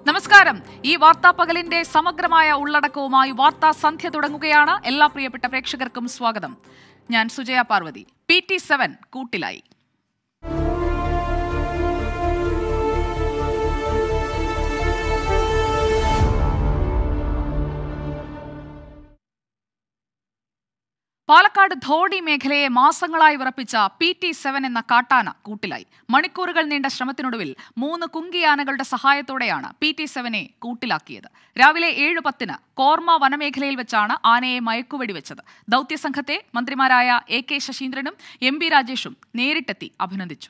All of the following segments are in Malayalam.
നമസ്കാരം ഈ വാർത്താ പകലിന്റെ സമഗ്രമായ ഉള്ളടക്കവുമായി വാർത്താ സന്ധ്യ തുടങ്ങുകയാണ് എല്ലാ പ്രിയപ്പെട്ട പ്രേക്ഷകർക്കും സ്വാഗതം ഞാൻ Sujaya Parvathy P T seven കൂട്ടിലായി പാലക്കാട് ധോണി മേഖലയെ മാസങ്ങളായി വിറപ്പിച്ച പി ടി സെവൻ എന്ന കാട്ടാന കൂട്ടിലായി മണിക്കൂറുകൾ നീണ്ട ശ്രമത്തിനൊടുവിൽ മൂന്ന് കുങ്കിയാനകളുടെ സഹായത്തോടെയാണ് പി ടി സെവനെ കൂട്ടിലാക്കിയത് രാവിലെ ഏഴ് പത്തിന് കോർമ വനമേഖലയിൽ വെച്ചാണ് ആനയെ മയക്കുവെടി വെച്ചത് ദൌത്യസംഘത്തെ മന്ത്രിമാരായ എ കെ ശശീന്ദ്രനും എം ബി രാജേഷും നേരിട്ടെത്തി അഭിനന്ദിച്ചു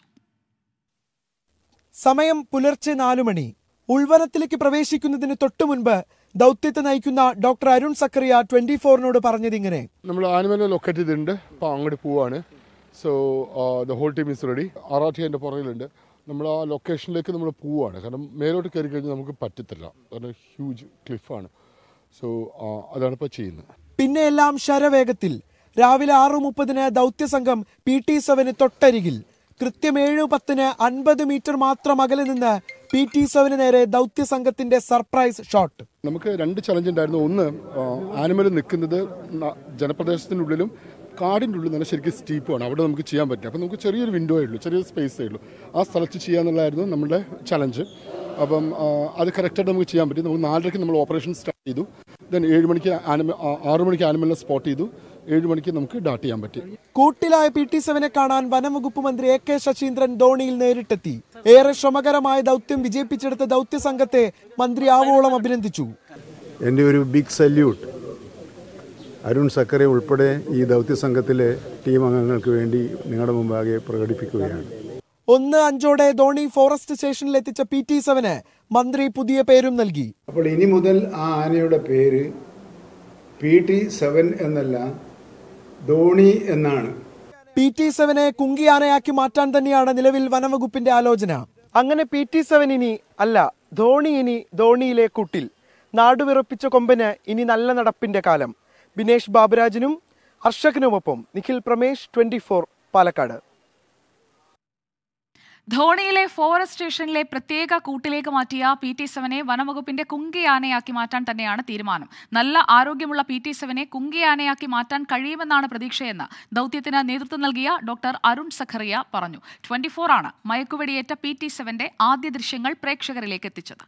സമയം പുലർച്ചെ നാലു മണി ഉൾവനത്തിലേക്ക് പ്രവേശിക്കുന്നതിന് തൊട്ടു മുൻപ് ദൗത്യത്തെ നയിക്കുന്ന ഡോക്ടർ അരുൺ സക്കറിയ ട്വന്റി ഫോറിനോട് പറഞ്ഞതിങ്ങനെ നമ്മൾ ആനിമലിനെ ലൊക്കേറ്റ് ചെയ്തിട്ടുണ്ട് അപ്പോൾ അങ്ങോട്ട് പോവാണ് so the whole team is ready ആറാട്ടി എൻ്റെ പുറകിലുണ്ട് നമ്മൾ ആ ലൊക്കേഷനിലേക്ക് നമ്മൾ പോവാണ് കാരണം മേലോട്ട് കയറി കഴിഞ്ഞാൽ നമുക്ക് പറ്റത്തില്ല കാരണം ഹ്യൂജ് ക്ലിഫാണ് സോ അതാണ് ഇപ്പോൾ ചെയ്യുന്നത് പിന്നെ എല്ലാം ശരവേഗത്തിൽ രാവിലെ ആറു മുപ്പതിന് ദൗത്യസംഘം പി ടി സെവന് തൊട്ടരികിൽ കൃത്യം ഏഴ് പത്തിന് അൻപത് മീറ്റർ മാത്രം അകലെ നിന്ന് പി ടി സെവന് നേരെ ദൗത്യസംഘത്തിന്റെ സർപ്രൈസ് ഷോട്ട് നമുക്ക് രണ്ട് ചലഞ്ച് ഉണ്ടായിരുന്നു ഒന്ന് ആനിമൽ നിൽക്കുന്നത് ന- ജനപ്രദേശത്തിനുള്ളിലും കാടിൻ്റെ ഉള്ളിൽ നല്ല ശരിക്കും സ്റ്റീപ്പാണ് അവിടെ നമുക്ക് ചെയ്യാൻ പറ്റും അപ്പോൾ നമുക്ക് ചെറിയൊരു വിൻഡോയേ ഉള്ളൂ ചെറിയൊരു സ്പേസേ ഉള്ളൂ ആ സ്ഥലത്ത് ചെയ്യാന്നുള്ളതായിരുന്നു നമ്മുടെ ചലഞ്ച് അപ്പം ആ, അത് കറക്റ്റായിട്ട് നമുക്ക് ചെയ്യാൻ പറ്റി നമുക്ക് നാലരയ്ക്ക് നമ്മൾ ഓപ്പറേഷൻ സ്റ്റാർട്ട് ചെയ്തു ദെൻ ഏഴ് മണിക്ക് ആനിമൽ ആറു മണിക്ക് ആനിമലിനെ സ്പോട്ട് ചെയ്തു ഏഴ് മണിക്ക് നമുക്ക് ഡാട്ട് ചെയ്യാൻ പറ്റി കൂട്ടിലായ പി ടി സെവനെ കാണാൻ വനംവകുപ്പ് മന്ത്രി എ കെ ശശീന്ദ്രൻ ധോണിയിൽ നേരിട്ടെത്തി ഏറെ ശ്രമകരമായ ദൗത്യം വിജയിപ്പിച്ചെടുത്ത ദൗത്യസംഘത്തെ മന്ത്രി ആവോളം അഭിനന്ദിച്ചു എൻ്റെ ഒരു ബിഗ് സല്യൂട്ട് അരുൺ സക്കറെ ഉൾപ്പെടെ ഈ ദൗത്യസംഘത്തിലെ ടീം അംഗങ്ങൾക്ക് വേണ്ടി നിങ്ങളുടെ മുമ്പാകെ പ്രകടിപ്പിക്കുകയാണ് ഒന്ന് അഞ്ചോടെ ധോണി ഫോറസ്റ്റ് സ്റ്റേഷനിൽ എത്തിച്ച പി ടി സെവന് മന്ത്രി പുതിയ പേരും നൽകി അപ്പോൾ ഇനി മുതൽ ആ ആനയുടെ പേര് പി ടി സെവൻ എന്നല്ല ധോണി എന്നാണ് പി ടി സെവനെ കുങ്കിയാനയാക്കി മാറ്റാൻ തന്നെയാണ് നിലവിൽ വനംവകുപ്പിന്റെ ആലോചന അങ്ങനെ പി ടി സെവൻ ഇനി അല്ല ധോണി ഇനി ധോണിയിലെ കുട്ടിൽ നാടുവിറപ്പിച്ച കൊമ്പന് ഇനി നല്ല നടപ്പിന്റെ കാലം ബിനേഷ് ബാബുരാജിനും ഹർഷകനുമൊപ്പം നിഖിൽ പ്രമേഷ് ട്വന്റി ഫോർ പാലക്കാട് ധോണിയിലെ ഫോറസ്റ്റ് സ്റ്റേഷനിലെ പ്രത്യേക കൂട്ടിലേക്ക് മാറ്റിയ പി ടി സെവനെ വനംവകുപ്പിന്റെ കുങ്കിയാനയാക്കി മാറ്റാൻ തന്നെയാണ് തീരുമാനം നല്ല ആരോഗ്യമുള്ള പി ടി സെവനെ കുങ്കിയാനയാക്കി മാറ്റാൻ കഴിയുമെന്നാണ് പ്രതീക്ഷയെന്ന് ദൌത്യത്തിന് നേതൃത്വം നൽകിയ ഡോക്ടർ അരുൺ സഖറിയ പറഞ്ഞു ട്വന്റി ആണ് മയക്കുവെടിയേറ്റ പി ടി സെവന്റെ ആദ്യ ദൃശ്യങ്ങൾ പ്രേക്ഷകരിലേക്ക് എത്തിച്ചത്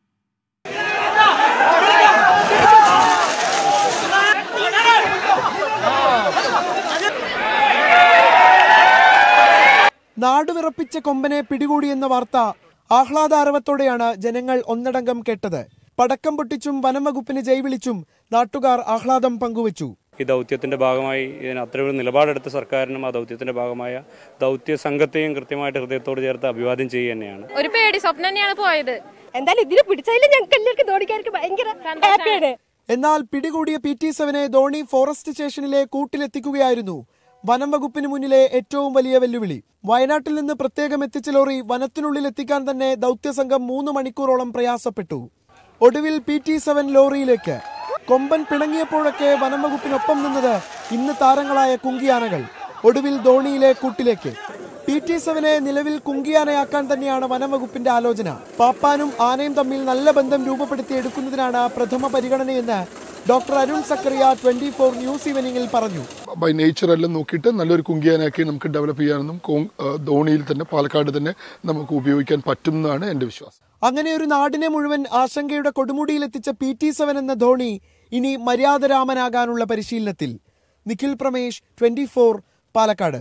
നാടുവിറപ്പിച്ച കൊമ്പനെ പിടികൂടിയെന്ന വാർത്ത ആഹ്ലാദാരവത്തോടെയാണ് ജനങ്ങൾ ഒന്നടങ്കം കേട്ടത് പടക്കം പൊട്ടിച്ചും വനംവകുപ്പിന് ജൈവിളിച്ചും നാട്ടുകാർ ആഹ്ലാദം പങ്കുവച്ചു ഈ ദൗത്യത്തിന്റെ ഭാഗമായി ഇതിന് അത്രയൊരു നിലപാടെടുത്ത സർക്കാരിനും ആ ദൗത്യത്തിന്റെ ഭാഗമായ ദൗത്യ സംഘത്തെയും കൃത്യമായിട്ട് ഹൃദയത്തോട് ചേർത്ത് അഭിവാദ്യം ചെയ്യുക തന്നെയാണ് ഒരു പേടി സ്വപ്നം തന്നെയാണ് പോയത് എന്തായാലും ഇതിനെ പിടിച്ചതിൽ ഞങ്ങൾക്ക് എല്ലാവർക്കും ധോണിക്കാർക്ക് ഭയങ്കര ഹാപ്പിയാണ് എന്നാൽ പിടികൂടിയ പി ടി സെവനെ ധോണി ഫോറസ്റ്റ് സ്റ്റേഷനിലെ കൂട്ടിലെത്തിക്കുകയായിരുന്നു വനം വകുപ്പിന് മുന്നിലെ ഏറ്റവും വലിയ വെല്ലുവിളി വയനാട്ടിൽ നിന്ന് പ്രത്യേകം എത്തിച്ച ലോറി വനത്തിനുള്ളിൽ എത്തിക്കാൻ തന്നെ ദൗത്യസംഘം മൂന്ന് മണിക്കൂറോളം പ്രയാസപ്പെട്ടു ഒടുവിൽ പി ടി സെവൻ ലോറിയിലേക്ക് കൊമ്പൻ പിണങ്ങിയപ്പോഴൊക്കെ വനം വകുപ്പിനൊപ്പം നിന്നത് ഇന്ന് താരങ്ങളായ കുങ്കിയാനകൾ ഒടുവിൽ ധോണിയിലെ കൂട്ടിലേക്ക് പി ടി സെവനെ നിലവിൽ കുങ്കിയാനയാക്കാൻ തന്നെയാണ് വനം വകുപ്പിന്റെ ആലോചന പാപ്പാനും ആനയും തമ്മിൽ നല്ല ബന്ധം രൂപപ്പെടുത്തി എടുക്കുന്നതിനാണ് പ്രഥമ പരിഗണനയെന്ന് doctor Arun Zachariah twenty four news ഈവനിങ്ങിൽ പറഞ്ഞു ബൈ നേച്ചർ എല്ലാം നോക്കിയിട്ട് നല്ലൊരു കുങ്കിയാനാക്കി നമുക്ക് ഡെവലപ്പ് ചെയ്യാനെന്നും കോങ്- ആ, ധോണിയിൽ തന്നെ പാലക്കാട് തന്നെ നമുക്ക് ഉപയോഗിക്കാൻ പറ്റും എന്നാണ് എൻ്റെ വിശ്വാസം അങ്ങനെ ഒരു നാടിനെ മുഴുവൻ ആശങ്കയുടെ കൊടുമുടിയിലെത്തിച്ച പി ടി സെവൻ എന്ന ധോണി ഇനി മര്യാദരാമനാകാനുള്ള പരിശീലനത്തിൽ Nikhil Pramesh twenty four Palakkad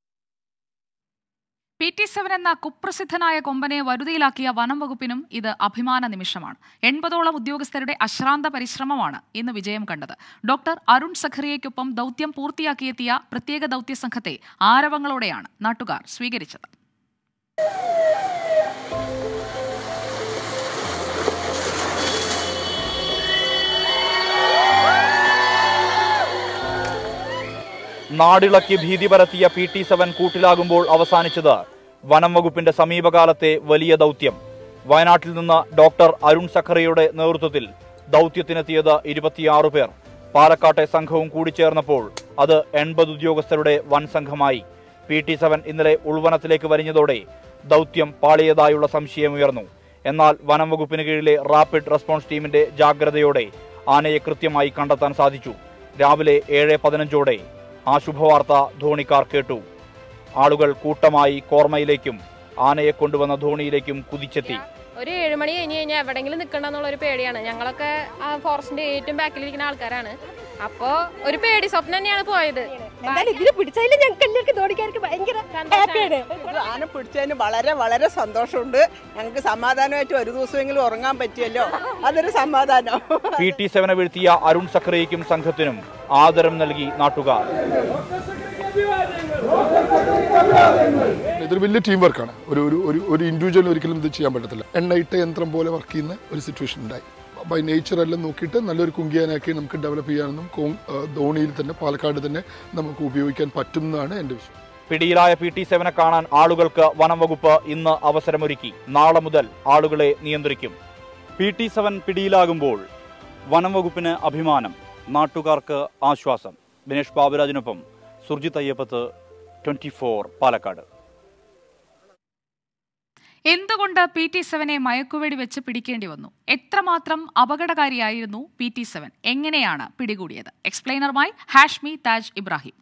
P T seven എന്ന കുപ്രസിദ്ധനായ കൊമ്പനെ വരുതിയിലാക്കിയ വനം വകുപ്പിനും ഇത് അഭിമാന നിമിഷമാണ് എൺപതോളം ഉദ്യോഗസ്ഥരുടെ അശ്രാന്ത പരിശ്രമമാണ് ഇന്ന് വിജയം കണ്ടത് ഡോക്ടർ അരുൺ സഖറിയയ്ക്കൊപ്പം ദൗത്യം പൂർത്തിയാക്കിയെത്തിയ പ്രത്യേക ദൗത്യ സംഘത്തെ ആരവങ്ങളോടെയാണ് നാട്ടുകാർ സ്വീകരിച്ചത് നാടിളക്കി ഭീതി പരത്തിയ പി ടി സെവൻ കൂട്ടിലാകുമ്പോൾ അവസാനിച്ചത് വനം വകുപ്പിന്റെ സമീപകാലത്തെ വലിയ ദൗത്യം വയനാട്ടിൽ നിന്ന് ഡോക്ടർ അരുൺ സഖറിയുടെ നേതൃത്വത്തിൽ ദൗത്യത്തിനെത്തിയത് ഇരുപത്തിയാറ് പേർ പാലക്കാട്ടെ സംഘവും കൂടിച്ചേർന്നപ്പോൾ അത് എൺപത് ഉദ്യോഗസ്ഥരുടെ വൻ സംഘമായി പി ടി സെവൻ ഇന്നലെ ഉൾവനത്തിലേക്ക് വരിഞ്ഞതോടെ ദൗത്യം പാളിയതായുള്ള സംശയമുയർന്നു എന്നാൽ വനം വകുപ്പിന് കീഴിലെ റാപ്പിഡ് റെസ്പോൺസ് ടീമിന്റെ ജാഗ്രതയോടെ ആനയെ കൃത്യമായി കണ്ടെത്താൻ സാധിച്ചു രാവിലെ ഏഴ് പതിനഞ്ചോടെ ആ ശുഭവാർത്ത ധോണിക്കാർ കേട്ടു ആളുകൾ കൂട്ടമായി കോർമയിലേക്കും ആനയെ കൊണ്ടുവന്ന ധോണിയിലേക്കും കുതിച്ചെത്തി ഒരു ഏഴ് മണി കഴിഞ്ഞ് കഴിഞ്ഞാൽ എവിടെങ്കിലും നിൽക്കണ്ട എന്നുള്ള ഒരു പേടിയാണ് ഞങ്ങളൊക്കെ ആ ഫോറസ്റ്റിന്റെ ഏറ്റവും ബാക്കിലിരിക്കുന്ന ആൾക്കാരാണ് അപ്പോ ഒരു പേടി സ്വപ്നം തന്നെയാണ് പോയത് എന്തായാലും ഇതിന് പിടിച്ചതിൽ ഞങ്ങൾക്ക് എല്ലാവർക്കും തോണിക്കാർക്ക് ഭയങ്കര ഹാപ്പിയാണ് ഇത് ആന പിടിച്ചതിന് വളരെ വളരെ സന്തോഷമുണ്ട് ഞങ്ങൾക്ക് സമാധാനമായിട്ട് ഒരു ദിവസമെങ്കിലും ഉറങ്ങാൻ പറ്റിയല്ലോ അതൊരു സമാധാനം പി ടി സെവനെ വീഴ്ത്തിയ അരുൺ സക്രയ്ക്കും സംഘത്തിനും ആദരം നൽകി നാട്ടുകാർ ഇതൊരു വലിയ ടീം വർക്കാണ് ഒരു ഒരു ഒരു ഒരു ഇൻഡിവിജ്വൽ ഒരിക്കലും ഇത് ചെയ്യാൻ പറ്റത്തില്ല എണ്ണയിട്ട യന്ത്രം പോലെ വർക്ക് ചെയ്യുന്ന ഒരു സിറ്റുവേഷൻ ഉണ്ടായി ബൈ നേച്ചർ എല്ലാം നോക്കിയിട്ട് നല്ലൊരു കുങ്കിയാനാക്കി നമുക്ക് ഡെവലപ്പ് ചെയ്യാനെന്നും കോ- ആ, ധോണിയിൽ തന്നെ പാലക്കാട് തന്നെ നമുക്ക് ഉപയോഗിക്കാൻ പറ്റും എന്നാണ് എൻ്റെ വിശ്വാസം പിടിയിലായ പി ടി സെവനെ കാണാൻ ആളുകൾക്ക് വനം വകുപ്പ് ഇന്ന് അവസരമൊരുക്കി നാളെ മുതൽ ആളുകളെ നിയന്ത്രിക്കും പി ടി സെവൻ പിടിയിലാകുമ്പോൾ വനം വകുപ്പിന് അഭിമാനം നാട്ടുകാർക്ക് ആശ്വാസം ബിനേഷ് ബാബുരാജിനൊപ്പം സുർജിത് അയ്യപ്പത്ത് ട്വന്റി ഫോർ പാലക്കാട് എന്തുകൊണ്ട് പി ടി സെവനെ മയക്കുവെടി വെച്ച് പിടിക്കേണ്ടി വന്നു എത്രമാത്രം അപകടകാരിയായിരുന്നു പി ടി സെവൻ എങ്ങനെയാണ് പിടികൂടിയത് എക്സ്പ്ലെയിനറുമായി ഹാഷ്മി താജ് ഇബ്രാഹിം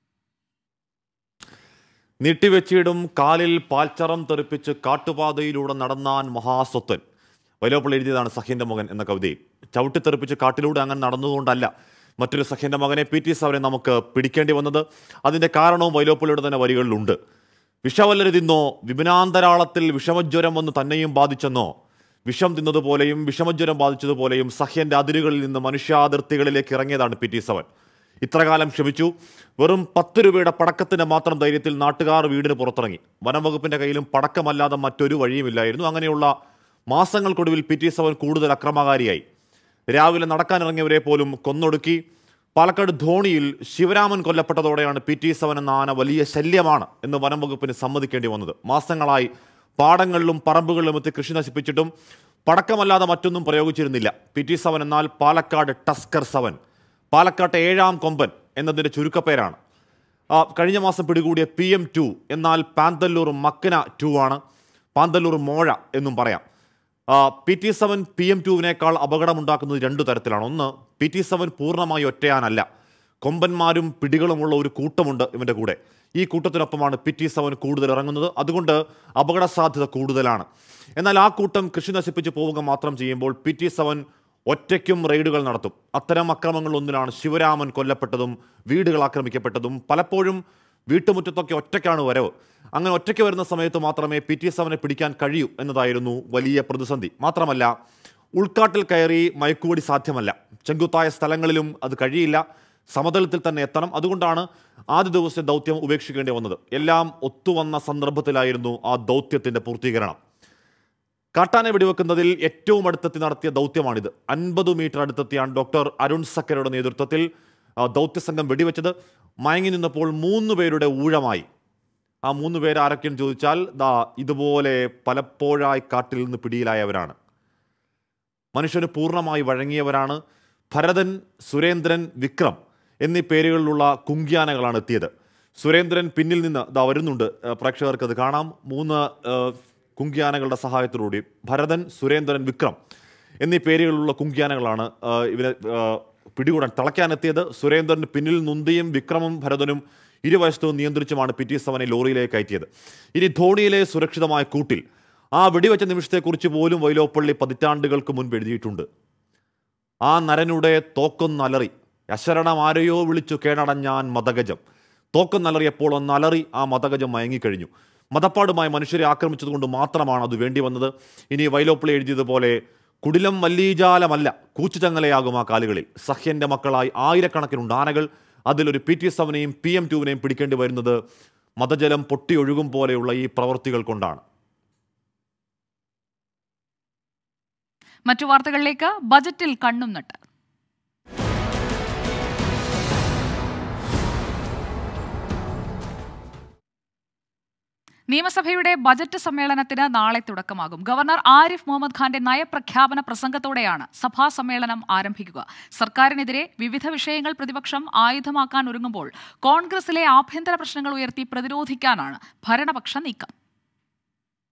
നീട്ടിവെച്ചിടും കാലിൽ പാൽച്ചറം തെറിപ്പിച്ച് കാട്ടുപാതയിലൂടെ നടന്നാൻ മഹാസ്വത്തൻ വൈലോപ്പിൾ എഴുതിയതാണ് സഖ്യന്റെ മകൻ എന്ന കവിതയിൽ ചവിട്ടിത്തെറിപ്പിച്ച് കാട്ടിലൂടെ അങ്ങനെ നടന്നുകൊണ്ടല്ല മറ്റൊരു സഖ്യന്റെ മകനെ പി ടി സവനെ നമുക്ക് പിടിക്കേണ്ടി വന്നത് അതിന്റെ കാരണവും വൈലോപ്പിളിയുടെ തന്നെ വരികളിലുണ്ട് വിഷവല്ലര് തിന്നോ വിപിനാന്തരാളത്തിൽ വിഷമജ്വരം വന്ന് തന്നെയും ബാധിച്ചെന്നോ വിഷം തിന്നതുപോലെയും വിഷമജ്വരം ബാധിച്ചതുപോലെയും സഹ്യന്റെ അതിരുകളിൽ നിന്ന് മനുഷ്യാതിർത്തികളിലേക്ക് ഇറങ്ങിയതാണ് പി ടി സവൻ ഇത്രകാലം ക്ഷമിച്ചു വെറും പത്ത് രൂപയുടെ പടക്കത്തിന്റെ മാത്രം ധൈര്യത്തിൽ നാട്ടുകാർ വീടിന് പുറത്തിറങ്ങി വനം വകുപ്പിന്റെ കയ്യിലും പടക്കമല്ലാതെ മറ്റൊരു വഴിയുമില്ലായിരുന്നു അങ്ങനെയുള്ള മാസങ്ങൾക്കൊടുവിൽ പി ടി സവൻ കൂടുതൽ അക്രമകാരിയായി രാവിലെ നടക്കാനിറങ്ങിയവരെ പോലും കൊന്നൊടുക്കി പാലക്കാട് ധോണിയിൽ ശിവരാമൻ കൊല്ലപ്പെട്ടതോടെയാണ് പി ടി സെവൻ എന്ന ആന വലിയ ശല്യമാണ് എന്ന് വനം വകുപ്പിന് സമ്മതിക്കേണ്ടി വന്നത് മാസങ്ങളായി പാടങ്ങളിലും പറമ്പുകളിലും എത്തി കൃഷി നശിപ്പിച്ചിട്ടും പടക്കമല്ലാതെ മറ്റൊന്നും പ്രയോഗിച്ചിരുന്നില്ല പി ടി സെവൻ എന്നാൽ പാലക്കാട് ടസ്കർ സെവൻ പാലക്കാട്ടെ ഏഴാം കൊമ്പൻ എന്നതിൻ്റെ ചുരുക്കപ്പേരാണ് ആ, കഴിഞ്ഞ മാസം പിടികൂടിയ പി എം ടു എന്നാൽ പാന്തല്ലൂർ മക്കന ടു ആണ് പാന്തല്ലൂർ മോഴ എന്നും പറയാം P T seven P M ടുവിനേക്കാൾ അപകടമുണ്ടാക്കുന്നത് രണ്ടു തരത്തിലാണ് ഒന്ന് പി ടി സെവൻ പൂർണ്ണമായി ഒറ്റയാനല്ല കൊമ്പന്മാരും പിടികളുമുള്ള ഒരു കൂട്ടമുണ്ട് ഇവൻ്റെ കൂടെ ഈ കൂട്ടത്തിനൊപ്പമാണ് പി ടി സെവൻ കൂടുതൽ ഇറങ്ങുന്നത് അതുകൊണ്ട് അപകട സാധ്യത കൂടുതലാണ് എന്നാൽ ആ കൂട്ടം കൃഷി നശിപ്പിച്ച് പോവുക മാത്രം ചെയ്യുമ്പോൾ പി ടി സെവൻ ഒറ്റയ്ക്കും റെയ്ഡുകൾ നടത്തും അത്തരം അക്രമങ്ങളിലൊന്നിലാണ് ശിവരാമൻ കൊല്ലപ്പെട്ടതും വീടുകൾ ആക്രമിക്കപ്പെട്ടതും പലപ്പോഴും വീട്ടുമുറ്റത്തൊക്കെ ഒറ്റയ്ക്കാണ് വരവ് അങ്ങനെ ഒറ്റയ്ക്ക് വരുന്ന സമയത്ത് മാത്രമേ പി ടി സെവനെ പിടിക്കാൻ കഴിയൂ എന്നതായിരുന്നു വലിയ പ്രതിസന്ധി മാത്രമല്ല ഉൾക്കാട്ടിൽ കയറി മയക്കുവടി സാധ്യമല്ല ചെങ്കുത്തായ സ്ഥലങ്ങളിലും അത് കഴിയില്ല സമതലത്തിൽ തന്നെ എത്തണം അതുകൊണ്ടാണ് ആദ്യ ദിവസത്തെ ദൗത്യം ഉപേക്ഷിക്കേണ്ടി വന്നത് എല്ലാം ഒത്തുവന്ന സന്ദർഭത്തിലായിരുന്നു ആ ദൗത്യത്തിന്റെ പൂർത്തീകരണം കാട്ടാനെ വെടിവെക്കുന്നതിൽ ഏറ്റവും അടുത്തെത്തി നടത്തിയ ദൗത്യമാണിത് അൻപത് മീറ്റർ അടുത്തെത്തിയാണ് ഡോക്ടർ അരുൺ സക്കരയുടെ നേതൃത്വത്തിൽ ആ, ദൗത്യസംഘം വെടിവെച്ചത് മയങ്ങി നിന്നപ്പോൾ മൂന്ന് പേരുടെ ഊഴമായി ആ മൂന്ന് പേര് ആരൊക്കെയെന്ന് ചോദിച്ചാൽ ദാ ഇതുപോലെ പലപ്പോഴായി കാട്ടിൽ നിന്ന് പിടിയിലായവരാണ് മനുഷ്യന് പൂർണ്ണമായി വഴങ്ങിയവരാണ് ഭരതൻ സുരേന്ദ്രൻ വിക്രം എന്നീ പേരുകളിലുള്ള കുങ്കിയാനകളാണ് എത്തിയത് സുരേന്ദ്രൻ പിന്നിൽ നിന്ന് ദാ വരുന്നുണ്ട് ഏഹ് പ്രേക്ഷകർക്ക് അത് കാണാം മൂന്ന് ഏഹ് കുങ്കിയാനകളുടെ സഹായത്തോടുകൂടി ഭരതൻ സുരേന്ദ്രൻ വിക്രം എന്നീ പേരുകളിലുള്ള കുങ്കിയാനകളാണ് ഏഹ് ഇവരെ ഏഹ് പിടികൂടാൻ തളയ്ക്കാനെത്തിയത് സുരേന്ദ്രന് പിന്നിൽ നുന്തിയും വിക്രമും ഭരതനും ഇരുവശത്തും നിയന്ത്രിച്ചുമാണ് പി ടി സെവനെ ലോറിയിലേക്ക് കയറ്റിയത് ഇനി ധോണിയിലെ സുരക്ഷിതമായ കൂട്ടിൽ ആ വെടിവെച്ച നിമിഷത്തെക്കുറിച്ച് പോലും വൈലോപ്പള്ളി പതിറ്റാണ്ടുകൾക്ക് മുൻപ് എഴുതിയിട്ടുണ്ട് ആ നരനുടെ തോക്കൊന്നലറി അശരണം ആരെയോ വിളിച്ചു കേണടഞ്ഞാൻ മതഗജം തോക്കൊന്നലറിയപ്പോൾ ഒന്നലറി ആ മതഗജം മയങ്ങിക്കഴിഞ്ഞു മതപ്പാടുമായി മനുഷ്യരെ ആക്രമിച്ചതുകൊണ്ട് മാത്രമാണ് അത് വേണ്ടി വന്നത് ഇനി വൈലോപ്പിളി എഴുതിയതുപോലെ കുടിലം മല്ലീജാലമല്ല കൂച്ചുചങ്ങലയാകും ആ കാലുകളിൽ സഹ്യന്റെ മക്കളായി ആയിരക്കണക്കിനുണ്ട് ആനകൾ അതിലൊരു പി ടി സെവനെയും പി എം ടുവിനെയും പിടിക്കേണ്ടി വരുന്നത് മതജലം പൊട്ടിയൊഴുകും പോലെയുള്ള ഈ പ്രവൃത്തികൾ കൊണ്ടാണ് മറ്റു വാർത്തകളിലേക്ക് ബജറ്റിൽ കണ്ണും നട്ട് നിയമസഭയുടെ ബജറ്റ് സമ്മേളനത്തിന് നാളെ തുടക്കമാകും ഗവർണർ ആരിഫ് മുഹമ്മദ് ഖാന്റെ നയപ്രഖ്യാപന പ്രസംഗത്തോടെയാണ് സഭാ സമ്മേളനം ആരംഭിക്കുക സർക്കാരിനെതിരെ വിവിധ വിഷയങ്ങൾ പ്രതിപക്ഷം ആയുധമാക്കാൻ ഒരുങ്ങുമ്പോൾ കോൺഗ്രസിലെ ആഭ്യന്തര പ്രശ്നങ്ങൾ ഉയർത്തി പ്രതിരോധിക്കാനാണ് ഭരണപക്ഷ നീക്കം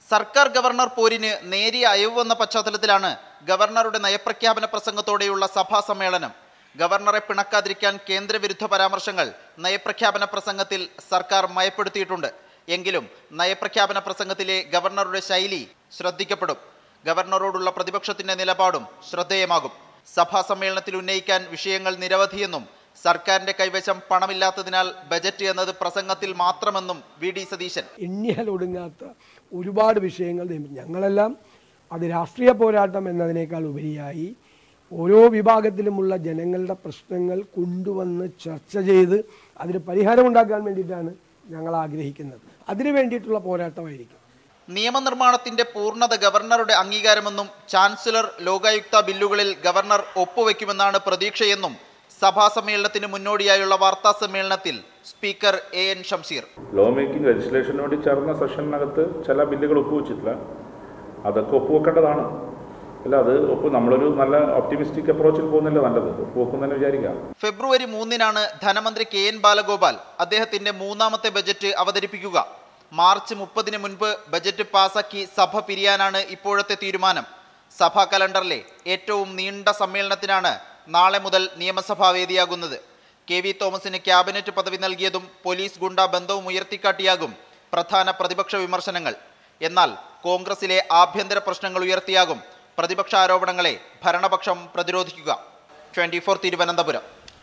സർക്കാർ ഗവർണർ പോരിന് നേരിയ അയവ് വന്ന പശ്ചാത്തലത്തിലാണ് ഗവർണറുടെ നയപ്രഖ്യാപന പ്രസംഗത്തോടെയുള്ള സഭാ സമ്മേളനം ഗവർണറെ പിണക്കാതിരിക്കാൻ കേന്ദ്രവിരുദ്ധ പരാമർശങ്ങൾ നയപ്രഖ്യാപന പ്രസംഗത്തിൽ സർക്കാർ മയപ്പെടുത്തിയിട്ടുണ്ട് എങ്കിലും നയപ്രഖ്യാപന പ്രസംഗത്തിലെ ഗവർണറുടെ ശൈലി ശ്രദ്ധിക്കപ്പെടും ഗവർണറോടുള്ള പ്രതിപക്ഷത്തിന്റെ നിലപാടും ശ്രദ്ധേയമാകും സഭാ സമ്മേളനത്തിൽ ഉന്നയിക്കാൻ വിഷയങ്ങൾ നിരവധിയെന്നും സർക്കാരിന്റെ കൈവശം പണമില്ലാത്തതിനാൽ ബജറ്റ് എന്നത് പ്രസംഗത്തിൽ മാത്രമെന്നും വി ഡി സതീശൻ എണ്ണിയാൽ ഒടുങ്ങാത്ത ഒരുപാട് വിഷയങ്ങൾ നിയമി- ഞങ്ങളെല്ലാം അത് രാഷ്ട്രീയ പോരാട്ടം എന്നതിനേക്കാൾ ഉപരിയായി ഓരോ വിഭാഗത്തിലുമുള്ള ജനങ്ങളുടെ പ്രശ്നങ്ങൾ കൊണ്ടുവന്ന് ചർച്ച ചെയ്ത് അതിന് പരിഹാരമുണ്ടാക്കാൻ വേണ്ടിയിട്ടാണ് ഞങ്ങൾ ആഗ്രഹിക്കുന്നത് അതിനു വേണ്ടിയിട്ടുള്ള പോരാട്ടമായിരിക്കും നിയമനിർമ്മാണത്തിന്റെ പൂർണ്ണത ഗവർണറുടെ അംഗീകാരമെന്നും ചാൻസലർ ലോകായുക്ത ബില്ലുകളിൽ ഗവർണർ ഒപ്പുവെക്കുമെന്നാണ് പ്രതീക്ഷയെന്നും സഭാ സമ്മേളനത്തിന് മുന്നോടിയായുള്ള വാർത്താ സമ്മേളനത്തിൽ speaker A N Shamseer law making ലെജിസ്ലേഷന് വേണ്ടി ചേർന്ന സെഷനകത്ത് ചില ബില്ലുകൾ ഒപ്പുവെച്ചിട്ടില്ല അതൊക്കെ ഒപ്പുവെക്കേണ്ടതാണ് അല്ല അത് ഒപ്പ് നമ്മളൊരു നല്ല ഒപ്റ്റിമിസ്റ്റിക് അപ്രോച്ചിൽ പോകുന്നില്ല നല്ലത് ഒപ്പുവെക്കുന്നതന്നെ വിചാരിക്കാം ഫെബ്രുവരി മൂന്നിനാണ് ധനമന്ത്രി കെ എൻ ബാലഗോപാൽ അദ്ദേഹത്തിന്റെ മൂന്നാമത്തെ ബജറ്റ് അവതരിപ്പിക്കുക മാർച്ച് മുപ്പതിന് മുൻപ് ബജറ്റ് പാസാക്കി സഭ പിരിയാനാണ് ഇപ്പോഴത്തെ തീരുമാനം സഭാ കലണ്ടറിലെ ഏറ്റവും നീണ്ട സമ്മേളനത്തിനാണ് നാളെ മുതൽ നിയമസഭ വേദിയാകുന്നത് കെ വി തോമസിന് ക്യാബിനറ്റ് പദവി നൽകിയതും പോലീസ് ഗുണ്ട ബന്ധവും ഉയർത്തിക്കാട്ടിയാകും പ്രധാന പ്രതിപക്ഷ വിമർശനങ്ങൾ എന്നാൽ കോൺഗ്രസിലെ ആഭ്യന്തര പ്രശ്നങ്ങൾ ഉയർത്തിയാകും പ്രതിപക്ഷ ആരോപണങ്ങളെ ഭരണപക്ഷം പ്രതിരോധിക്കുക ട്വന്റി ഫോർ തിരുവനന്തപുരം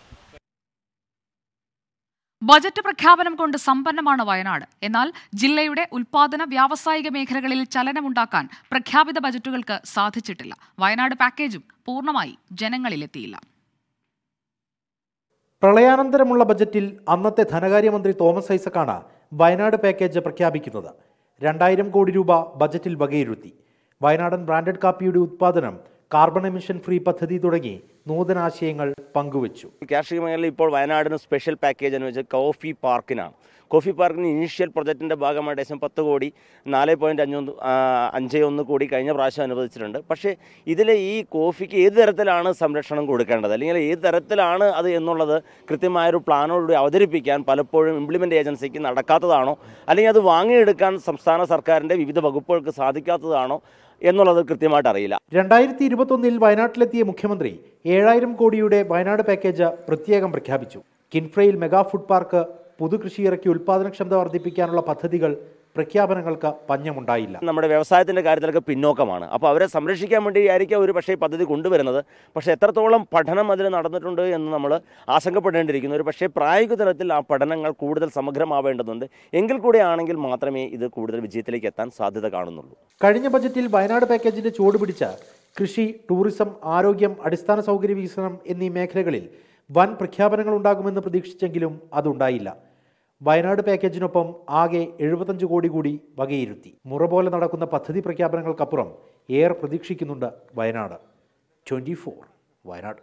ബജറ്റ് പ്രഖ്യാപനം കൊണ്ട് സമ്പന്നമാണ് വയനാട് എന്നാൽ ജില്ലയുടെ ഉൽപാദന വ്യാവസായിക മേഖലകളിൽ ചലനമുണ്ടാക്കാൻ പ്രഖ്യാപിത ബജറ്റുകൾക്ക് സാധിച്ചിട്ടില്ല വയനാട് പാക്കേജും പൂർണ്ണമായി ജനങ്ങളിലെത്തിയില്ല പ്രളയാനന്തരമുള്ള ബജറ്റിൽ അന്നത്തെ ധനകാര്യമന്ത്രി തോമസ് ഐസക്കാണ് വയനാട് പാക്കേജ് പ്രഖ്യാപിക്കുന്നത് രണ്ടായിരം കോടി രൂപ ബജറ്റിൽ വകയിരുത്തി വയനാടൻ ബ്രാൻഡഡ് കാപ്പിയുടെ ഉത്പാദനം കാർബൺ എമിഷൻ ഫ്രീ പദ്ധതി തുടങ്ങി നൂതനാശയങ്ങൾ പങ്കുവച്ചു കാർഷിക മേഖലയിൽ ഇപ്പോൾ വയനാടിന് സ്പെഷ്യൽ പാക്കേജ് എന്ന് വെച്ചാൽ കോഫി പാർക്കിനാണ് കോഫി പാർക്കിന് ഇനീഷ്യൽ പ്രൊജക്റ്റിൻ്റെ ഭാഗമായിട്ട് ഏകദേശം പത്ത് കോടി നാല് പോയിൻറ്റ് അഞ്ഞൊന്ന് അഞ്ച് ഒന്ന് കോടി കഴിഞ്ഞ പ്രാവശ്യം അനുവദിച്ചിട്ടുണ്ട് പക്ഷേ ഇതിൽ ഈ കോഫിക്ക് ഏത് തരത്തിലാണ് സംരക്ഷണം കൊടുക്കേണ്ടത് അല്ലെങ്കിൽ ഏത് തരത്തിലാണ് അത് എന്നുള്ളത് കൃത്യമായൊരു പ്ലാനോടുകൂടി അവതരിപ്പിക്കാൻ പലപ്പോഴും ഇംപ്ലിമെൻ്റ് ഏജൻസിക്ക് നടക്കാത്തതാണോ അല്ലെങ്കിൽ അത് വാങ്ങിയെടുക്കാൻ സംസ്ഥാന സർക്കാരിൻ്റെ വിവിധ വകുപ്പുകൾക്ക് സാധിക്കാത്തതാണോ എന്നുള്ളത് കൃത്യമായിട്ട് അറിയില്ല രണ്ടായിരത്തി ഇരുപത്തൊന്നിൽ വയനാട്ടിലെത്തിയ മുഖ്യമന്ത്രി ഏഴായിരം കോടിയുടെ വയനാട് പാക്കേജ് പ്രത്യേകം പ്രഖ്യാപിച്ചു കിൻഫ്രയിൽ മെഗാ ഫുഡ് പാർക്ക് പുതുകൃഷി ഇറക്കി ഉൽപാദനക്ഷമത വർദ്ധിപ്പിക്കാനുള്ള പദ്ധതികൾ പ്രഖ്യാപനങ്ങൾക്ക് പഞ്ഞമുണ്ടായില്ല നമ്മുടെ വ്യവസായത്തിൻ്റെ കാര്യത്തിലൊക്കെ പിന്നോക്കമാണ് അപ്പോൾ അവരെ സംരക്ഷിക്കാൻ വേണ്ടി ആയിരിക്കും ഒരു പക്ഷേ ഈ പദ്ധതി കൊണ്ടുവരുന്നത് പക്ഷേ എത്രത്തോളം പഠനം അതിൽ നടന്നിട്ടുണ്ട് എന്ന് നമ്മൾ ആശങ്കപ്പെടേണ്ടിയിരിക്കുന്നു ഒരു പക്ഷേ പ്രായോഗിക തലത്തിൽ ആ പഠനങ്ങൾ കൂടുതൽ സമഗ്രമാവേണ്ടതുണ്ട് എങ്കിൽ കൂടെ ആണെങ്കിൽ മാത്രമേ ഇത് കൂടുതൽ വിജയത്തിലേക്ക് എത്താൻ സാധ്യത കാണുന്നുള്ളൂ കഴിഞ്ഞ ബജറ്റിൽ വയനാട് പാക്കേജിന്റെ ചുവട് പിടിച്ച കൃഷി ടൂറിസം ആരോഗ്യം അടിസ്ഥാന സൗകര്യ വികസനം എന്നീ മേഖലകളിൽ വൻ പ്രഖ്യാപനങ്ങൾ ഉണ്ടാകുമെന്ന് പ്രതീക്ഷിച്ചെങ്കിലും അതുണ്ടായില്ല വയനാട് പാക്കേജിനൊപ്പം ആകെ എഴുപത്തഞ്ച് കോടി കൂടി വകയിരുത്തി മുറ പോലെ നടക്കുന്ന പദ്ധതി പ്രഖ്യാപനങ്ങൾക്കപ്പുറം ഏറെ പ്രതീക്ഷിക്കുന്നുണ്ട് വയനാട് ട്വന്റി വയനാട്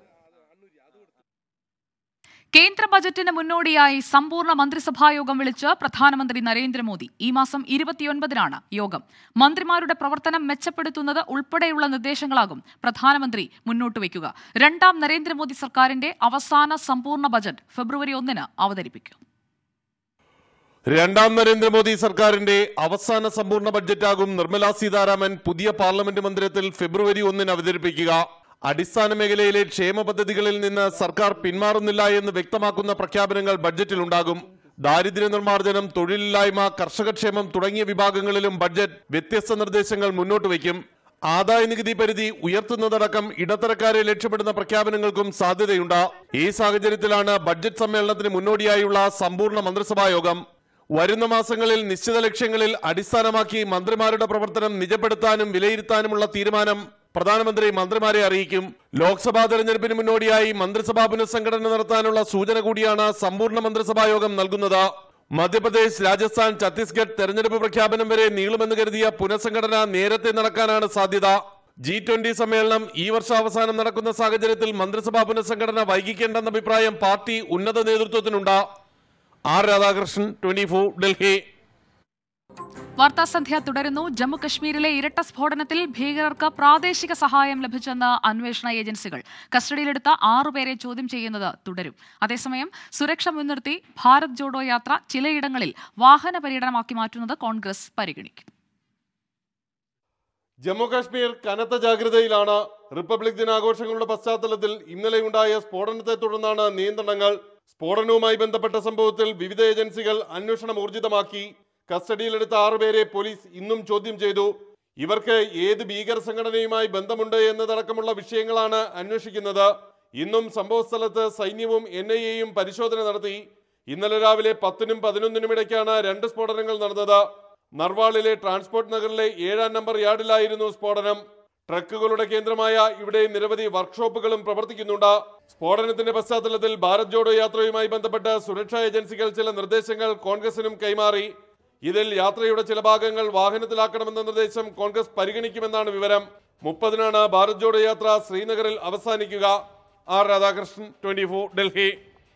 കേന്ദ്ര ബജറ്റിന് മുന്നോടിയായി സമ്പൂർണ്ണ മന്ത്രിസഭാ യോഗം വിളിച്ച് പ്രധാനമന്ത്രി നരേന്ദ്രമോദി ഈ മാസം ഇരുപത്തിയൊൻപതിനാണ് യോഗം മന്ത്രിമാരുടെ പ്രവർത്തനം മെച്ചപ്പെടുത്തുന്നത് ഉൾപ്പെടെയുള്ള നിർദ്ദേശങ്ങളാകും പ്രധാനമന്ത്രി മുന്നോട്ട് വയ്ക്കുക രണ്ടാം നരേന്ദ്രമോദി സർക്കാരിന്റെ അവസാന സമ്പൂർണ്ണ ബജറ്റ് ഫെബ്രുവരി ഒന്നിന് അവതരിപ്പിക്കും രണ്ടാം നരേന്ദ്രമോദി സർക്കാരിന്റെ അവസാന സമ്പൂർണ്ണ ബഡ്ജറ്റാകും നിർമ്മലാ സീതാരാമൻ പുതിയ പാർലമെന്റ് മന്ദിരത്തിൽ ഫെബ്രുവരി ഒന്നിന് അവതരിപ്പിക്കുക അടിസ്ഥാന മേഖലയിലെ ക്ഷേമ പദ്ധതികളിൽ നിന്ന് സർക്കാർ പിന്മാറുന്നില്ല എന്ന് വ്യക്തമാക്കുന്ന പ്രഖ്യാപനങ്ങൾ ബഡ്ജറ്റിലുണ്ടാകും ദാരിദ്ര്യ നിർമ്മാർജ്ജനം തൊഴിലില്ലായ്മ കർഷകക്ഷേമം തുടങ്ങിയ വിഭാഗങ്ങളിലും ബഡ്ജറ്റ് വ്യത്യസ്ത നിർദ്ദേശങ്ങൾ മുന്നോട്ട് വയ്ക്കും ആദായ നികുതി പരിധി ഉയർത്തുന്നതടക്കം ഇടത്തരക്കാരെ ലക്ഷ്യമിടുന്ന പ്രഖ്യാപനങ്ങൾക്കും സാധ്യതയുണ്ട് ഈ സാഹചര്യത്തിലാണ് ബഡ്ജറ്റ് സമ്മേളനത്തിന് മുന്നോടിയായുള്ള സമ്പൂർണ്ണ മന്ത്രിസഭാ യോഗം വരുന്ന മാസങ്ങളിൽ നിശ്ചിത ലക്ഷ്യങ്ങളിൽ അടിസ്ഥാനമാക്കി മന്ത്രിമാരുടെ പ്രവർത്തനം നിജപ്പെടുത്താനും വിലയിരുത്താനുമുള്ള തീരുമാനം പ്രധാനമന്ത്രി മന്ത്രിമാരെ അറിയിക്കും ലോക്സഭാ തെരഞ്ഞെടുപ്പിന് മുന്നോടിയായി മന്ത്രിസഭാ പുനഃസംഘടന നടത്താനുള്ള സൂചന കൂടിയാണ് സമ്പൂർണ്ണ മന്ത്രിസഭാ യോഗം നൽകുന്നത് മധ്യപ്രദേശ് രാജസ്ഥാൻ ഛത്തീസ്ഗഡ് തെരഞ്ഞെടുപ്പ് പ്രഖ്യാപനം വരെ നീളുമെന്ന് കരുതിയ പുനഃസംഘടന നേരത്തെ നടക്കാനാണ് സാധ്യത ജി ട്വന്റി സമ്മേളനം ഈ വർഷാവസാനം നടക്കുന്ന സാഹചര്യത്തിൽ മന്ത്രിസഭാ പുനഃസംഘടന വൈകിക്കേണ്ടെന്ന അഭിപ്രായം പാർട്ടി ഉന്നത നേതൃത്വത്തിനുണ്ട് R Radhakrishnan twenty four Delhi വാർത്താസന്ധ്യ തുടരുന്നു ജമ്മു കശ്മീരിലെ ഇരട്ട സ്ഫോടനത്തിൽ ഭീകരർക്ക് പ്രാദേശിക സഹായം ലഭിച്ചെന്ന് അന്വേഷണ ഏജൻസികൾ കസ്റ്റഡിയിലെടുത്ത ആറുപേരെ ചോദ്യം ചെയ്യുന്നത് തുടരും അതേസമയം സുരക്ഷ മുൻനിർത്തി ഭാരത് ജോഡോ യാത്ര ചിലയിടങ്ങളിൽ വാഹന പര്യടനമാക്കി മാറ്റുന്നത് കോൺഗ്രസ് പരിഗണിക്കും ജമ്മു കാശ്മീർ കനത്ത ജാഗ്രതയിലാണ് റിപ്പബ്ലിക് ദിനാഘോഷങ്ങളുടെ പശ്ചാത്തലത്തിൽ ഇന്നലെയുണ്ടായ സ്ഫോടനത്തെ തുടർന്നാണ് നിയന്ത്രണങ്ങൾ സ്ഫോടനവുമായി ബന്ധപ്പെട്ട സംഭവത്തിൽ വിവിധ ഏജൻസികൾ അന്വേഷണം ഊർജിതമാക്കി കസ്റ്റഡിയിലെടുത്ത ആറുപേരെ പോലീസ് ഇന്നും ചോദ്യം ചെയ്തു ഇവർക്ക് ഏത് ഭീകര സംഘടനയുമായി ബന്ധമുണ്ട് എന്നതടക്കമുള്ള വിഷയങ്ങളാണ് അന്വേഷിക്കുന്നത് ഇന്നും സംഭവസ്ഥലത്ത് സൈന്യവും എൻ ഐ എയും പരിശോധന നടത്തി ഇന്നലെ രാവിലെ പത്തിനും പതിനൊന്നിനും ഇടയ്ക്കാണ് രണ്ട് സ്ഫോടനങ്ങൾ നടന്നത് നർവാളിലെ ട്രാൻസ്പോർട്ട് നഗറിലെ ഏഴാം നമ്പർ യാർഡിലായിരുന്നു സ്ഫോടനം ട്രക്കുകളുടെ കേന്ദ്രമായ ഇവിടെ നിരവധി വർക്ക്ഷോപ്പുകളും പ്രവർത്തിക്കുന്നുണ്ട് സ്ഫോടനത്തിന്റെ പശ്ചാത്തലത്തിൽ ഭാരത് ജോഡോ യാത്രയുമായി ബന്ധപ്പെട്ട് സുരക്ഷാ ഏജൻസികൾ ചില നിർദ്ദേശങ്ങൾ കോൺഗ്രസിനും കൈമാറി ഇതിൽ യാത്രയുടെ ചില ഭാഗങ്ങൾ വാഹനത്തിലാക്കണമെന്ന നിർദ്ദേശം കോൺഗ്രസ് പരിഗണിക്കുമെന്നാണ് വിവരം മുപ്പതിനാണ് ഭാരത് ജോഡോ യാത്ര ശ്രീനഗറിൽ അവസാനിക്കുക R Radhakrishnan twenty Delhi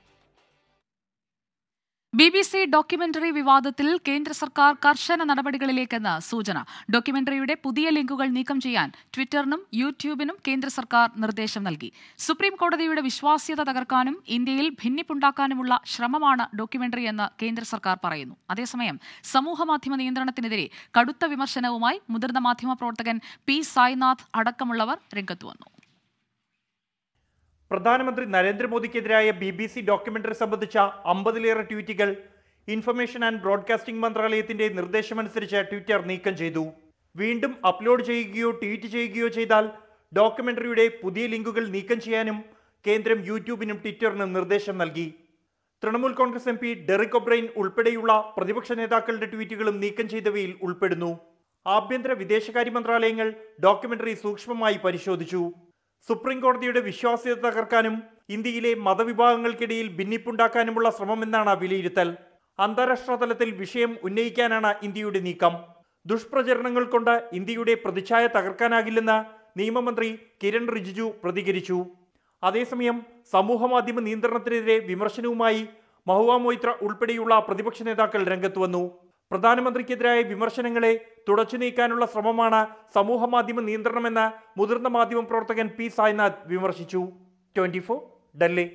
B B C documentary വിവാദത്തിൽ കേന്ദ്ര സർക്കാർ കർശന നടപടികളിലേക്കെന്ന് സൂചന ഡോക്യുമെന്ററിയുടെ പുതിയ ലിങ്കുകൾ നീക്കം ചെയ്യാൻ ട്വിറ്ററിനും യൂട്യൂബിനും കേന്ദ്ര സർക്കാർ നിർദ്ദേശം നൽകി സുപ്രീം കോടതിയുടെ വിശ്വാസ്യത തകർക്കാനും ഇന്ത്യയിൽ ഭിന്നിപ്പുണ്ടാക്കാനുമുള്ള ശ്രമമാണ് ഡോക്യുമെന്ററി എന്ന് കേന്ദ്ര സർക്കാർ പറയുന്നു അതേസമയം സമൂഹമാധ്യമ നിയന്ത്രണത്തിനെതിരെ കടുത്ത വിമർശനവുമായി മുതിർന്ന മാധ്യമപ്രവർത്തകൻ പി സായ്നാഥ് അടക്കമുള്ളവർ രംഗത്തു വന്നു പ്രധാനമന്ത്രി നരേന്ദ്രമോദിക്കെതിരായ ബി ബി സി ഡോക്യുമെന്ററി സംബന്ധിച്ച അമ്പതിലേറെ ട്വീറ്റുകൾ ഇൻഫർമേഷൻ ആൻഡ് ബ്രോഡ്കാസ്റ്റിംഗ് മന്ത്രാലയത്തിന്റെ നിർദ്ദേശമനുസരിച്ച് ട്വിറ്റർ നീക്കം ചെയ്തു വീണ്ടും അപ്ലോഡ് ചെയ്യുകയോ ട്വീറ്റ് ചെയ്യുകയോ ചെയ്താൽ ഡോക്യുമെന്ററിയുടെ പുതിയ ലിങ്കുകൾ നീക്കം ചെയ്യാനും കേന്ദ്രം യൂട്യൂബിനും ട്വിറ്ററിനും നിർദ്ദേശം നൽകി Trinamool Congress M P Derek O'Brien ഉൾപ്പെടെയുള്ള പ്രതിപക്ഷ നേതാക്കളുടെ ട്വീറ്റുകളും നീക്കം ചെയ്തവയിൽ ഉൾപ്പെടുന്നു ആഭ്യന്തര വിദേശകാര്യ മന്ത്രാലയങ്ങൾ ഡോക്യുമെന്ററി സൂക്ഷ്മമായി പരിശോധിച്ചു സുപ്രീം കോടതിയുടെ വിശ്വാസ്യത തകർക്കാനും ഇന്ത്യയിലെ മതവിഭാഗങ്ങൾക്കിടയിൽ ഭിന്നിപ്പുണ്ടാക്കാനുമുള്ള ശ്രമമെന്നാണ് വിലയിരുത്തൽ അന്താരാഷ്ട്ര തലത്തിൽ വിഷയം ഉന്നയിക്കാനാണ് ഇന്ത്യയുടെ നീക്കം ദുഷ്പ്രചരണങ്ങൾ കൊണ്ട് ഇന്ത്യയുടെ പ്രതിച്ഛായ തകർക്കാനാകില്ലെന്ന് നിയമമന്ത്രി കിരൺ റിജിജു പ്രതികരിച്ചു അതേസമയം സമൂഹമാധ്യമ നിയന്ത്രണത്തിനെതിരെ വിമർശനവുമായി മഹുവ മൊയ്ത്ര ഉൾപ്പെടെയുള്ള പ്രതിപക്ഷ നേതാക്കൾ രംഗത്ത് വന്നു പ്രധാനമന്ത്രിക്കെതിരായ വിമർശനങ്ങളെ തുടച്ചു നീക്കാനുള്ള ശ്രമമാണ് സമൂഹമാധ്യമ നിയന്ത്രണമെന്ന് മുതിർന്ന മാധ്യമ പ്രവർത്തകൻ പി സായ്നാഥ് വിമർശിച്ചു ട്വന്റി ഡൽഹി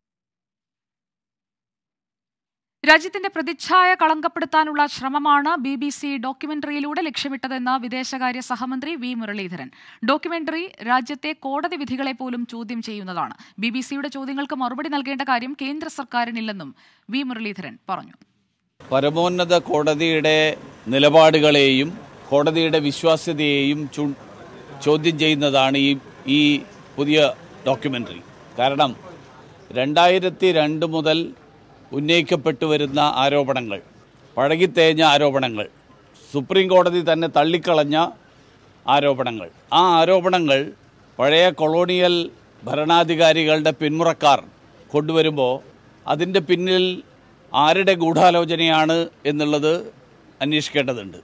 രാജ്യത്തിന്റെ പ്രതിച്ഛായ കളങ്കപ്പെടുത്താനുള്ള ശ്രമമാണ് ബി ബി സി ഡോക്യുമെന്ററിയിലൂടെ ലക്ഷ്യമിട്ടതെന്ന് വിദേശകാര്യ സഹമന്ത്രി വി മുരളീധരൻ ഡോക്യുമെന്ററി രാജ്യത്തെ കോടതി വിധികളെ പോലും ചോദ്യം ചെയ്യുന്നതാണ് ബി ബി സിയുടെ ചോദ്യങ്ങൾക്ക് മറുപടി നൽകേണ്ട കാര്യം കേന്ദ്ര സർക്കാരിനില്ലെന്നും വി മുരളീധരൻ പറഞ്ഞു പരമോന്നത കോടതിയുടെ നിലപാടുകളെയും കോടതിയുടെ വിശ്വാസ്യതയെയും ചു- ചോദ്യം ചെയ്യുന്നതാണ് ഈ ഈ പുതിയ ഡോക്യുമെൻ്ററി കാരണം രണ്ടായിരത്തി രണ്ട് മുതൽ ഉന്നയിക്കപ്പെട്ടു വരുന്ന ആരോപണങ്ങൾ പഴകിത്തേഞ്ഞ ആരോപണങ്ങൾ സുപ്രീം കോടതി തന്നെ തള്ളിക്കളഞ്ഞ ആരോപണങ്ങൾ ആ ആരോപണങ്ങൾ പഴയ കൊളോണിയൽ ഭരണാധികാരികളുടെ പിന്മുറക്കാർ കൊണ്ടുവരുമ്പോൾ അതിൻ്റെ പിന്നിൽ ആരുടെ ഗൂഢാലോചനയാണ് എന്നുള്ളത് അന്വേഷിക്കേണ്ടതുണ്ട്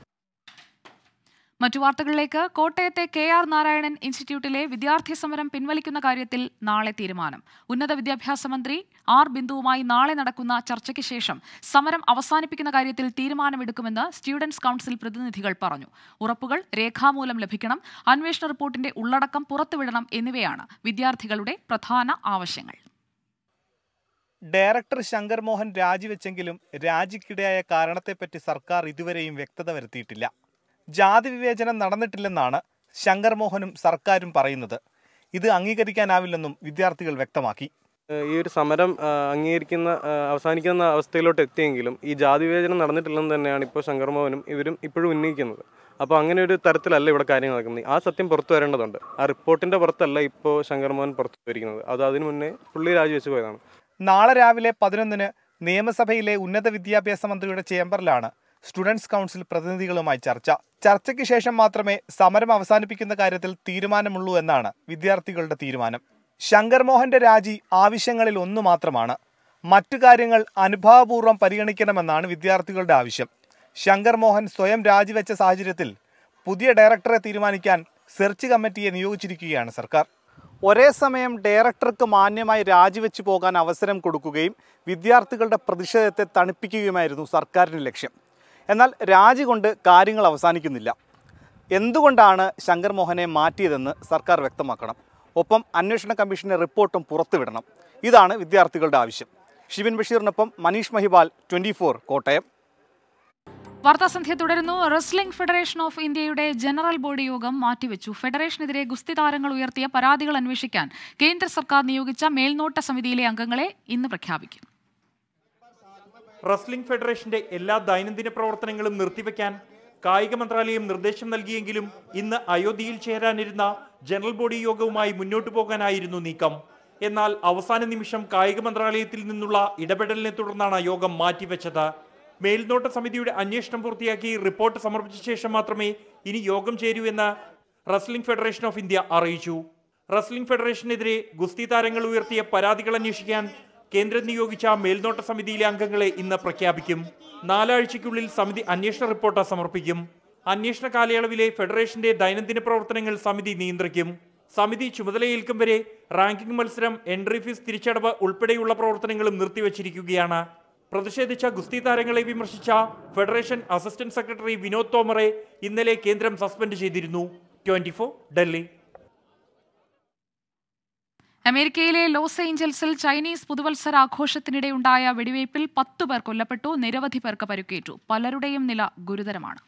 മറ്റു വാർത്തകളിലേക്ക് കോട്ടയത്തെ കെ ആർ നാരായണൻ ഇൻസ്റ്റിറ്റ്യൂട്ടിലെ വിദ്യാർത്ഥി സമരം പിൻവലിക്കുന്ന കാര്യത്തിൽ നാളെ തീരുമാനം ഉന്നത വിദ്യാഭ്യാസ മന്ത്രി ആർ ബിന്ദുവുമായി നാളെ നടക്കുന്ന ചർച്ചയ്ക്ക് ശേഷം സമരം അവസാനിപ്പിക്കുന്ന കാര്യത്തിൽ തീരുമാനമെടുക്കുമെന്ന് സ്റ്റുഡൻസ് കൌൺസിൽ പ്രതിനിധികൾ പറഞ്ഞു ഉറപ്പുകൾ രേഖാമൂലം ലഭിക്കണം അന്വേഷണ റിപ്പോർട്ടിന്റെ ഉള്ളടക്കം പുറത്തുവിടണം എന്നിവയാണ് വിദ്യാർത്ഥികളുടെ പ്രധാന ആവശ്യങ്ങൾ ഡയറക്ടർ ശങ്കർ മോഹൻ രാജിവെച്ചെങ്കിലും രാജിക്കിടയായ കാരണത്തെപ്പറ്റി സർക്കാർ ഇതുവരെയും വ്യക്തത വരുത്തിയിട്ടില്ല ജാതി വിവേചനം നടന്നിട്ടില്ലെന്നാണ് ശങ്കർ മോഹനും സർക്കാരും പറയുന്നത് ഇത് അംഗീകരിക്കാനാവില്ലെന്നും വിദ്യാർത്ഥികൾ വ്യക്തമാക്കി ഈ ഒരു സമരം ആ, അംഗീകരിക്കുന്ന ആ, അവസാനിക്കുന്ന അവസ്ഥയിലോട്ട് എത്തിയെങ്കിലും ഈ ജാതി വിവേചനം നടന്നിട്ടില്ലെന്ന് തന്നെയാണ് ഇപ്പോൾ ശങ്കർമോഹനും ഇവരും ഇപ്പോഴും ഉന്നയിക്കുന്നത് അപ്പോൾ അങ്ങനെ ഒരു തരത്തിലല്ല ഇവിടെ കാര്യങ്ങൾ നടക്കുന്നത് ആ സത്യം പുറത്തു വരേണ്ടതുണ്ട് ആ റിപ്പോർട്ടിന്റെ പുറത്തല്ല ഇപ്പോൾ ശങ്കർമോഹൻ പുറത്തു വരിക്കുന്നത് അത് അതിനു മുന്നേ പുള്ളി രാജിവെച്ച് പോയതാണ് നാളെ രാവിലെ പതിനൊന്നിന് നിയമസഭയിലെ ഉന്നത വിദ്യാഭ്യാസ മന്ത്രിയുടെ ചേംബറിലാണ് സ്റ്റുഡൻസ് കൗൺസിൽ പ്രതിനിധികളുമായി ചർച്ച ചർച്ചയ്ക്ക് ശേഷം മാത്രമേ സമരം അവസാനിപ്പിക്കുന്ന കാര്യത്തിൽ തീരുമാനമുള്ളൂ എന്നാണ് വിദ്യാർത്ഥികളുടെ തീരുമാനം ശങ്കർ മോഹന്റെ രാജി ആവശ്യങ്ങളിൽ ഒന്നു മാത്രമാണ് മറ്റു കാര്യങ്ങൾ അനുഭാവപൂർവ്വം പരിഗണിക്കണമെന്നാണ് വിദ്യാർത്ഥികളുടെ ആവശ്യം ശങ്കർ മോഹൻ സ്വയം രാജിവെച്ച സാഹചര്യത്തിൽ പുതിയ ഡയറക്ടറെ തീരുമാനിക്കാൻ സെർച്ച് കമ്മിറ്റിയെ നിയോഗിച്ചിരിക്കുകയാണ് സർക്കാർ ഒരേ സമയം ഡയറക്ടർക്ക് മാന്യമായി രാജിവെച്ച് പോകാൻ അവസരം കൊടുക്കുകയും വിദ്യാർത്ഥികളുടെ പ്രതിഷേധത്തെ തണുപ്പിക്കുകയുമായിരുന്നു സർക്കാരിൻ്റെ ലക്ഷ്യം എന്നാൽ രാജി കൊണ്ട് കാര്യങ്ങൾ അവസാനിക്കുന്നില്ല എന്തുകൊണ്ടാണ് ശങ്കർ മോഹനെ മാറ്റിയതെന്ന് സർക്കാർ വ്യക്തമാക്കണം ഒപ്പം അന്വേഷണ കമ്മീഷന്റെ റിപ്പോർട്ടും പുറത്തുവിടണം ഇതാണ് വിദ്യാർത്ഥികളുടെ ആവശ്യം ഷിബിൻ ബഷീറിനൊപ്പം മനീഷ് മഹിബാൽ ട്വൻറ്റി കോട്ടയം വാർത്താസന്ധ്യ തുടരുന്നു wrestling federation of India general body യോഗം മാറ്റിവെച്ചു ഫെഡറേഷനെതിരെ ഗുസ്തി താരങ്ങൾ ഉയർത്തിയ പരാതികൾ അന്വേഷിക്കാൻ കേന്ദ്ര സർക്കാർ നിയോഗിച്ച മേൽനോട്ട സമിതിയിലെ അംഗങ്ങളെ ഇന്ന് പ്രഖ്യാപിക്കും റസ്ലിംഗ് ഫെഡറേഷന്റെ എല്ലാ ദൈനംദിന പ്രവർത്തനങ്ങളും നിർത്തിവെക്കാൻ കായിക മന്ത്രാലയം നിർദ്ദേശം നൽകിയെങ്കിലും ഇന്ന് അയോധ്യയിൽ ചേരാനിരുന്ന ജനറൽ ബോഡി യോഗവുമായി മുന്നോട്ടു പോകാനായിരുന്നു നീക്കം എന്നാൽ അവസാന നിമിഷം കായിക മന്ത്രാലയത്തിൽ നിന്നുള്ള ഇടപെടലിനെ തുടർന്നാണ് യോഗം മാറ്റിവെച്ചത് മേൽനോട്ട സമിതിയുടെ അന്വേഷണം പൂർത്തിയാക്കി റിപ്പോർട്ട് സമർപ്പിച്ച ശേഷം മാത്രമേ ഇനി യോഗം ചേരൂ എന്ന് റസ്ലിംഗ് ഫെഡറേഷൻ ഓഫ് ഇന്ത്യ അറിയിച്ചു റസ്ലിംഗ് ഫെഡറേഷനെതിരെ ഗുസ്തി താരങ്ങൾ ഉയർത്തിയ പരാതികൾ അന്വേഷിക്കാൻ കേന്ദ്രം നിയോഗിച്ച മേൽനോട്ട സമിതിയിലെ അംഗങ്ങളെ ഇന്ന് പ്രഖ്യാപിക്കും നാലാഴ്ചയ്ക്കുള്ളിൽ സമിതി അന്വേഷണ റിപ്പോർട്ട് സമർപ്പിക്കും അന്വേഷണ കാലയളവിലെ ഫെഡറേഷന്റെ ദൈനംദിന പ്രവർത്തനങ്ങൾ സമിതി നിയന്ത്രിക്കും സമിതി ചുമതലയേൽക്കും വരെ റാങ്കിംഗ് മത്സരം എൻട്രി ഫീസ് തിരിച്ചടവ് ഉൾപ്പെടെയുള്ള പ്രവർത്തനങ്ങളും നിർത്തിവച്ചിരിക്കുകയാണ് പ്രതിഷേധിച്ച ഗുസ്തി താരങ്ങളെ വിമർശിച്ച ഫെഡറേഷൻ അസിസ്റ്റന്റ് സെക്രട്ടറി വിനോദ് തോമറെ ഇന്നലെ കേന്ദ്രം സസ്പെൻഡ് ചെയ്തിരുന്നു ട്വന്റി ഡൽഹി അമേരിക്കയിലെ ലോസ് ഏഞ്ചൽസിൽ ചൈനീസ് പുതുവത്സര ആഘോഷത്തിനിടെയുണ്ടായ വെടിവയ്പിൽ പത്തു പേർ കൊല്ലപ്പെട്ടു നിരവധി പേർക്ക് പരിക്കേറ്റു പലരുടെയും നില ഗുരുതരമാണ്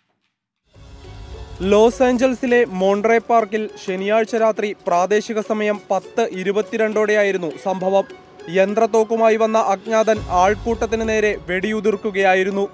ലോസ് ആഞ്ചൽസിലെ മോൺട്രേ പാർക്കിൽ ശനിയാഴ്ച രാത്രി പ്രാദേശിക സമയം പത്ത് ഇരുപത്തിരണ്ടോടെയായിരുന്നു സംഭവം യന്ത്രത്തോക്കുമായി വന്ന അജ്ഞാതൻ ആൾക്കൂട്ടത്തിന് നേരെ വെടിയുതിർക്കുകയായിരുന്നു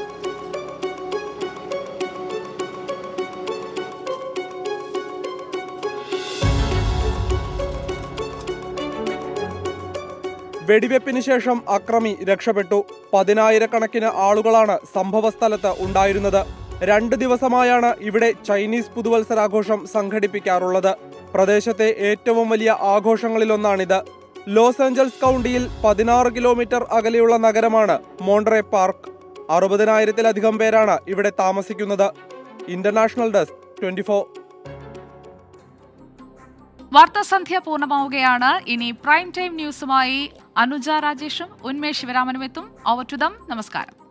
വെടിവെപ്പിന് ശേഷം അക്രമി രക്ഷപ്പെട്ടു പതിനായിരക്കണക്കിന് ആളുകളാണ് സംഭവസ്ഥലത്ത് ഉണ്ടായിരുന്നത് രണ്ട് ദിവസമായാണ് ഇവിടെ ചൈനീസ് പുതുവത്സരാഘോഷം സംഘടിപ്പിക്കാറുള്ളത് പ്രദേശത്തെ ഏറ്റവും വലിയ ആഘോഷങ്ങളിലൊന്നാണിത് ലോസ് ആഞ്ചൽസ് കൗണ്ടിയിൽ പതിനാറ് കിലോമീറ്റർ അകലെയുള്ള നഗരമാണ് മോൺട്രേ പാർക്ക് അറുപതിനായിരത്തിലധികം പേരാണ് ഇവിടെ താമസിക്കുന്നത് ഇന്റർനാഷണൽ ഡെസ്ക് ട്വന്റി വാർത്താസന്ധ്യ പൂർണ്ണമാവുകയാണ് ഇനി പ്രൈം ടൈം ന്യൂസുമായി അനുജ രാജേഷും ഉന്മേഷ് ശിവരാമനും എത്തും ഓവർ ടു ദം നമസ്കാരം